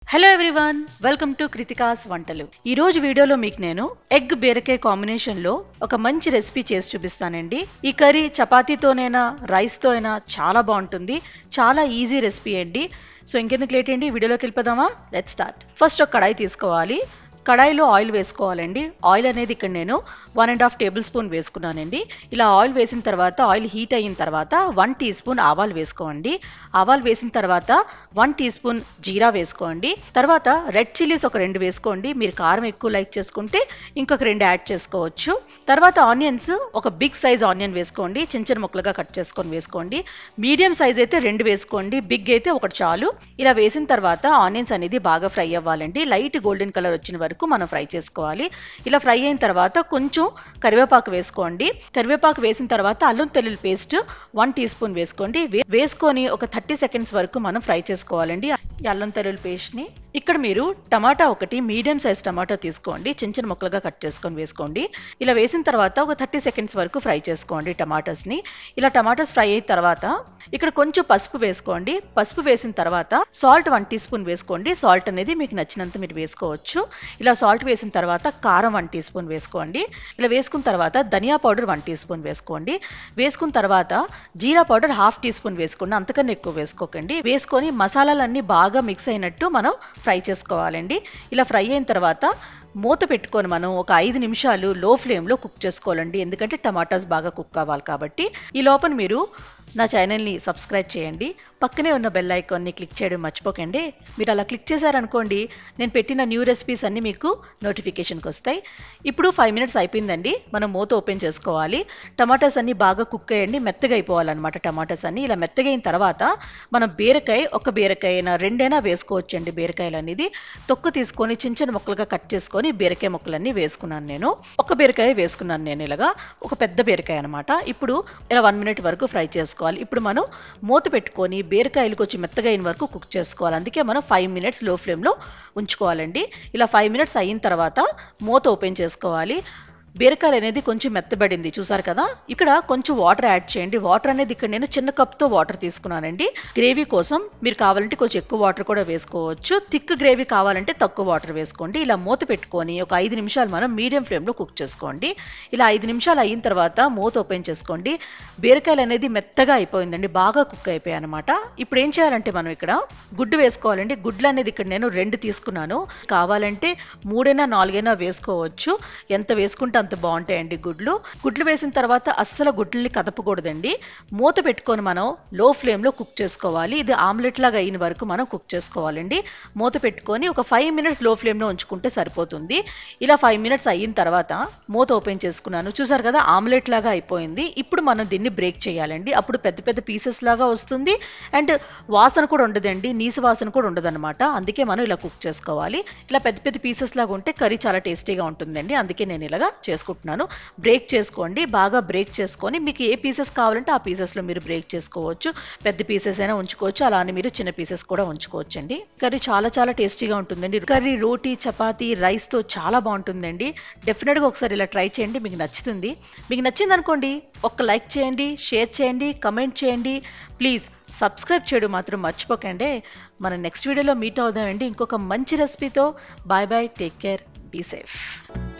hello everyone welcome to Krithika's వంటలు ఈ రోజు వీడియోలో మీకు నేను ఎగ్ బీరకాయ కాంబినేషన్ లో ఒక మంచి రెసిపీ చేసి చూపిస్తానండి ఈ కర్రీ చపాతీతోనైనా రైస్తో అయినా చాలా బాగుంటుంది చాలా ఈజీ రెసిపీ అండి సో ఇంకెందుకు లేట్ అండి వీడియోలోకి వెళ్ళిపోదామా లెట్ స్టార్ట్ ఫస్ట్ ఒక కడాయి తీసుకోవాలి కడాయిలో ఆయిల్ వేసుకోవాలండి ఆయిల్ అనేది ఇక్కడ నేను one and half tablespoon వేసుకున్నానండి ఇలా ఆయిల్ వేసిన తర్వాత ఆయిల్ హీట్ అయిన తర్వాత వన్ టీ స్పూన్ ఆవాలు వేసుకోండి ఆవాలు వేసిన తర్వాత వన్ టీ స్పూన్ జీరా వేసుకోండి తర్వాత రెడ్ చిల్లీస్ ఒక రెండు వేసుకోండి మీరు కారం ఎక్కువ లైక్ చేసుకుంటే ఇంకొక రెండు యాడ్ చేసుకోవచ్చు తర్వాత ఆనియన్స్ ఒక బిగ్ సైజ్ ఆనియన్ వేసుకోండి చిన్న చిన్న ముక్కలుగా కట్ చేసుకొని వేసుకోండి మీడియం సైజ్ అయితే రెండు వేసుకోండి బిగ్ అయితే ఒకటి చాలు ఇలా వేసిన తర్వాత ఆనియన్స్ అనేది బాగా ఫ్రై అవ్వాలండి లైట్ గోల్డెన్ కలర్ వచ్చిన వరకు మనం ఫ్రై చేసుకోవాలి ఇలా ఫ్రై అయిన తర్వాత కొంచెం కరివేపాకు వేసుకోండి కరివేపాకు వేసిన తర్వాత అల్లం తెల్లుల్లి పేస్ట్ వన్ టీ స్పూన్ వేసుకోండి వే- వేసుకొని ఒక థర్టీ సెకండ్స్ వరకు మనం ఫ్రై చేసుకోవాలండి ఈ అల్లం తెల్లుల్లి పేస్ట్ని ఇక్కడ మీరు టమాటా ఒకటి మీడియం సైజ్ టమాటా తీసుకోండి చిన్న చిన్న ముక్కలుగా కట్ చేసుకొని వేసుకోండి ఇలా వేసిన తర్వాత ఒక థర్టీ సెకండ్స్ వరకు ఫ్రై చేసుకోండి టమాటాస్ని ఇలా టమాటాస్ ఫ్రై అయిన తర్వాత ఇక్కడ కొంచెం పసుపు వేసుకోండి పసుపు వేసిన తర్వాత సాల్ట్ వన్ టీ స్పూన్ వేసుకోండి సాల్ట్ అనేది మీకు నచ్చినంత మీరు వేసుకోవచ్చు ఇలా సాల్ట్ వేసిన తర్వాత కారం వన్ టీ స్పూన్ వేసుకోండి ఇలా వేసుకున్న తర్వాత ధనియా పౌడర్ వన్ టీ స్పూన్ వేసుకోండి వేసుకున్న తర్వాత జీరా పౌడర్ హాఫ్ టీ స్పూన్ వేసుకోండి అంతకన్నా ఎక్కువ వేసుకోకండి వేసుకొని మసాలాలన్నీ బాగా మిక్స్ అయినట్టు మనం ఫ్రై చేసుకోవాలండి ఇలా ఫ్రై అయిన తర్వాత మూత పెట్టుకొని మనం ఒక ఐదు నిమిషాలు లో ఫ్లేమ్లో కుక్ చేసుకోవాలండి ఎందుకంటే టమాటాస్ బాగా కుక్ కావాలి కాబట్టి ఈ లోపల మీరు నా ఛానల్ని సబ్స్క్రైబ్ చేయండి పక్కనే ఉన్న బెల్ ఐకాన్ని క్లిక్ చేయడం మర్చిపోకండి మీరు అలా క్లిక్ చేశారనుకోండి నేను పెట్టిన న్యూ రెసిపీస్ అన్నీ మీకు నోటిఫికేషన్కి వస్తాయి ఇప్పుడు ఫైవ్ మినిట్స్ అయిపోయిందండి మనం మూత ఓపెన్ చేసుకోవాలి టమాటాస్ అన్నీ బాగా కుక్ అయ్యండి మెత్తగా అయిపోవాలన్నమాట టమాటాస్ అన్నీ ఇలా మెత్తగా అయిన తర్వాత మనం బీరకాయ ఒక బీరకాయ అయినా రెండైనా వేసుకోవచ్చండి బీరకాయలు అనేది తొక్కు తీసుకొని చిన్న చిన్న ముక్కలుగా కట్ చేసుకొని బీరకాయ ముక్కలన్నీ వేసుకున్నాను నేను ఒక బీరకాయ వేసుకున్నాను నేను ఇలాగా ఒక పెద్ద బీరకాయ అనమాట ఇప్పుడు ఇలా వన్ మినిట్ వరకు ఫ్రై చేసుకోవాలి ఇప్పుడు మనం మూత పెట్టుకొని బీరకాయలు కొంచెం మెత్తగా అయిన వరకు కుక్ చేసుకోవాలి అందుకే మనం ఫైవ్ మినిట్స్ లో ఫ్లేమ్లో ఉంచుకోవాలండి ఇలా ఫైవ్ మినిట్స్ అయిన తర్వాత మూత ఓపెన్ చేసుకోవాలి బీరకాయలు అనేది కొంచెం మెత్తబడింది చూసారు కదా ఇక్కడ కొంచెం వాటర్ యాడ్ చేయండి వాటర్ అనేది ఇక్కడ నేను చిన్న కప్తో వాటర్ తీసుకున్నానండి గ్రేవీ కోసం మీరు కావాలంటే కొంచెం ఎక్కువ వాటర్ కూడా వేసుకోవచ్చు థిక్ గ్రేవీ కావాలంటే తక్కువ వాటర్ వేసుకోండి ఇలా మూత పెట్టుకొని ఒక ఐదు నిమిషాలు మనం మీడియం ఫ్లేమ్లో కుక్ చేసుకోండి ఇలా ఐదు నిమిషాలు అయిన తర్వాత మూత ఓపెన్ చేసుకోండి బీరకాయలు అనేది మెత్తగా అయిపోయిందండి బాగా కుక్ అయిపోయాయి అనమాట ఇప్పుడు ఏం చేయాలంటే మనం ఇక్కడ గుడ్డు వేసుకోవాలండి గుడ్లు అనేది ఇక్కడ నేను రెండు తీసుకున్నాను కావాలంటే మూడైనా నాలుగైనా వేసుకోవచ్చు ఎంత వేసుకుంటే అంత బాగుంటాయండి గుడ్లు గుడ్లు వేసిన తర్వాత అస్సలు గుడ్లని కదపకూడదండి మూత పెట్టుకొని మనం లో ఫ్లేమ్లో కుక్ చేసుకోవాలి ఇది ఆమ్లెట్ లాగా అయిన వరకు మనం కుక్ చేసుకోవాలండి మూత పెట్టుకొని ఒక ఫైవ్ మినిట్స్ లో ఫ్లేమ్లో ఉంచుకుంటే సరిపోతుంది ఇలా ఫైవ్ మినిట్స్ అయిన తర్వాత మూత ఓపెన్ చేసుకున్నాను చూసారు కదా ఆమ్లెట్ లాగా అయిపోయింది ఇప్పుడు మనం దీన్ని బ్రేక్ చేయాలండి అప్పుడు పెద్ద పెద్ద పీసెస్ లాగా వస్తుంది అండ్ వాసన కూడా ఉండదండి నీసు వాసన కూడా ఉండదన్నమాట అందుకే మనం ఇలా కుక్ చేసుకోవాలి ఇలా పెద్ద పెద్ద పీసెస్ లాగా ఉంటే కర్రీ చాలా టేస్టీగా ఉంటుందండి అందుకే నేను ఇలాగా చేసుకుంటున్నాను బ్రేక్ చేసుకోండి బాగా బ్రేక్ చేసుకొని మీకు ఏ పీసెస్ కావాలంటే ఆ పీసెస్లో మీరు బ్రేక్ చేసుకోవచ్చు పెద్ద పీసెస్ అయినా ఉంచుకోవచ్చు అలానే మీరు చిన్న పీసెస్ కూడా ఉంచుకోవచ్చు అండి కర్రీ చాలా చాలా టేస్టీగా ఉంటుందండి కర్రీ రోటీ చపాతీ రైస్తో చాలా బాగుంటుందండి డెఫినెట్గా ఒకసారి ఇలా ట్రై చేయండి మీకు నచ్చుతుంది మీకు నచ్చింది అనుకోండి ఒక్క లైక్ చేయండి షేర్ చేయండి కమెంట్ చేయండి ప్లీజ్ సబ్స్క్రైబ్ చేయడం మాత్రం మర్చిపోకండి మనం నెక్స్ట్ వీడియోలో మీట్ అవుదామండి ఇంకొక మంచి రెసిపీతో bye bye take care be safe